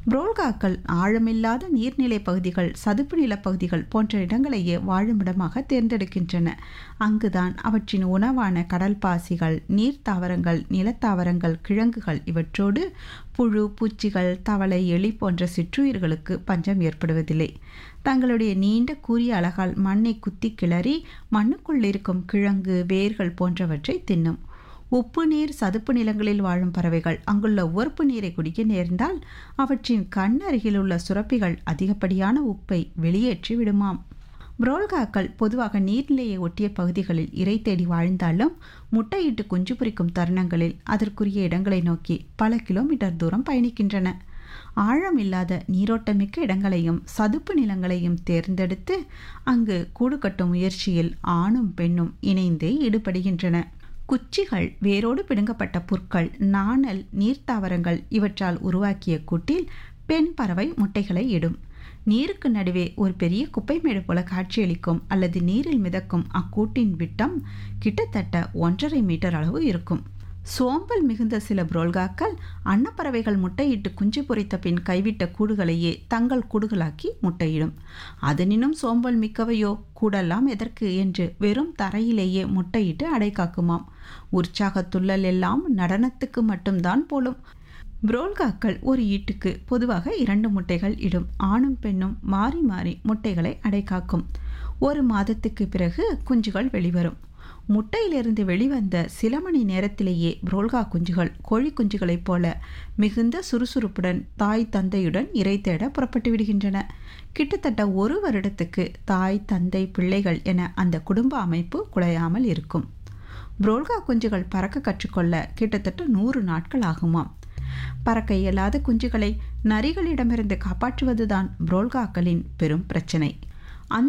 புரோல்காக்கள் ஆழமில்லாத நீர்நிலை பகுதிகள் சதுப்பு நிலப்பகுதிகள் போன்ற இடங்களையே வாழுமிடமாக தேர்ந்தெடுக்கின்றன அங்குதான் அவற்றின் உணவான கடல் பாசிகள் நீர்த்தாவரங்கள் நிலத்தாவரங்கள் கிழங்குகள் இவற்றோடு புழு பூச்சிகள் தவளை எலி போன்ற சிற்றுயிர்களுக்கு பஞ்சம் ஏற்படுவதில்லை தங்களுடைய நீண்ட கூறிய அழகால் மண்ணை குத்தி கிளறி மண்ணுக்குள் இருக்கும் கிழங்கு வேர்கள் போன்றவற்றை தின்னும் உப்பு நீர் சதுப்பு நிலங்களில் வாழும் பறவைகள் அங்குள்ள உவர்ப்பு நீரை குடிக்க நேர்ந்தால் அவற்றின் கண் அருகில் உள்ள சுரப்பிகள் அதிகப்படியான உப்பை வெளியேற்றி விடுமாம் புரோல்காக்கள் பொதுவாக நீர்நிலையை ஒட்டிய பகுதிகளில் இறை தேடி வாழ்ந்தாலும் முட்டையிட்டு குஞ்சு பொரிக்கும் தருணங்களில் அதற்குரிய இடங்களை நோக்கி பல கிலோமீட்டர் தூரம் பயணிக்கின்றன ஆழம் இல்லாத நீரோட்டமிக்க இடங்களையும் சதுப்பு நிலங்களையும் தேர்ந்தெடுத்து அங்கு கூடு கட்டும் முயற்சியில் ஆணும் பெண்ணும் இணைந்தே ஈடுபடுகின்றன குச்சிகள் வேரோடு பிடுங்கப்பட்ட புற்கள் நாணல் நீர்த்தாவரங்கள் இவற்றால் உருவாக்கிய கூட்டில் பெண் பறவை முட்டைகளை இடும் நீருக்கு நடுவே ஒரு பெரிய குப்பைமேடு போல காட்சியளிக்கும் அல்லது நீரில் மிதக்கும் அக்கூட்டின் விட்டம் கிட்டத்தட்ட ஒன்றரை மீட்டர் அளவு இருக்கும் சோம்பல் மிகுந்த சில புரோல்காக்கள் அன்னப்பறவைகள் முட்டையிட்டு குஞ்சு பொரித்த பின் கைவிட்ட கூடுகளையே தங்கள் கூடுகளாக்கி முட்டையிடும் அதனினும் சோம்பல் மிக்கவையோ கூடெல்லாம் எதற்கு என்று வெறும் தரையிலேயே முட்டையிட்டு அடை காக்குமாம் உற்சாகத்துள்ளல் எல்லாம் நடனத்துக்கு மட்டும்தான் போலும் புரோல்காக்கள் ஒரு ஈட்டுக்கு பொதுவாக இரண்டு முட்டைகள் இடும் ஆணும் பெண்ணும் மாறி மாறி முட்டைகளை அடைக்காக்கும் ஒரு மாதத்துக்கு பிறகு குஞ்சுகள் வெளிவரும் முட்டையிலிருந்து வெளிவந்த சில மணி நேரத்திலேயே புரோல்கா குஞ்சுகள் கோழி குஞ்சுகளைப் போல மிகுந்த சுறுசுறுப்புடன் தாய் தந்தையுடன் இறை தேட புறப்பட்டு விடுகின்றன கிட்டத்தட்ட ஒரு வருடத்துக்கு தாய் தந்தை பிள்ளைகள் என அந்த குடும்ப அமைப்பு குலையாமல் இருக்கும் புரோல்கா குஞ்சுகள் பறக்க கற்றுக்கொள்ள கிட்டத்தட்ட நூறு நாட்கள் ஆகுமாம் பறக்க இயலாத குஞ்சுகளை நரிகளிடமிருந்து காப்பாற்றுவதுதான் புரோல்காக்களின் பெரும் பிரச்சனை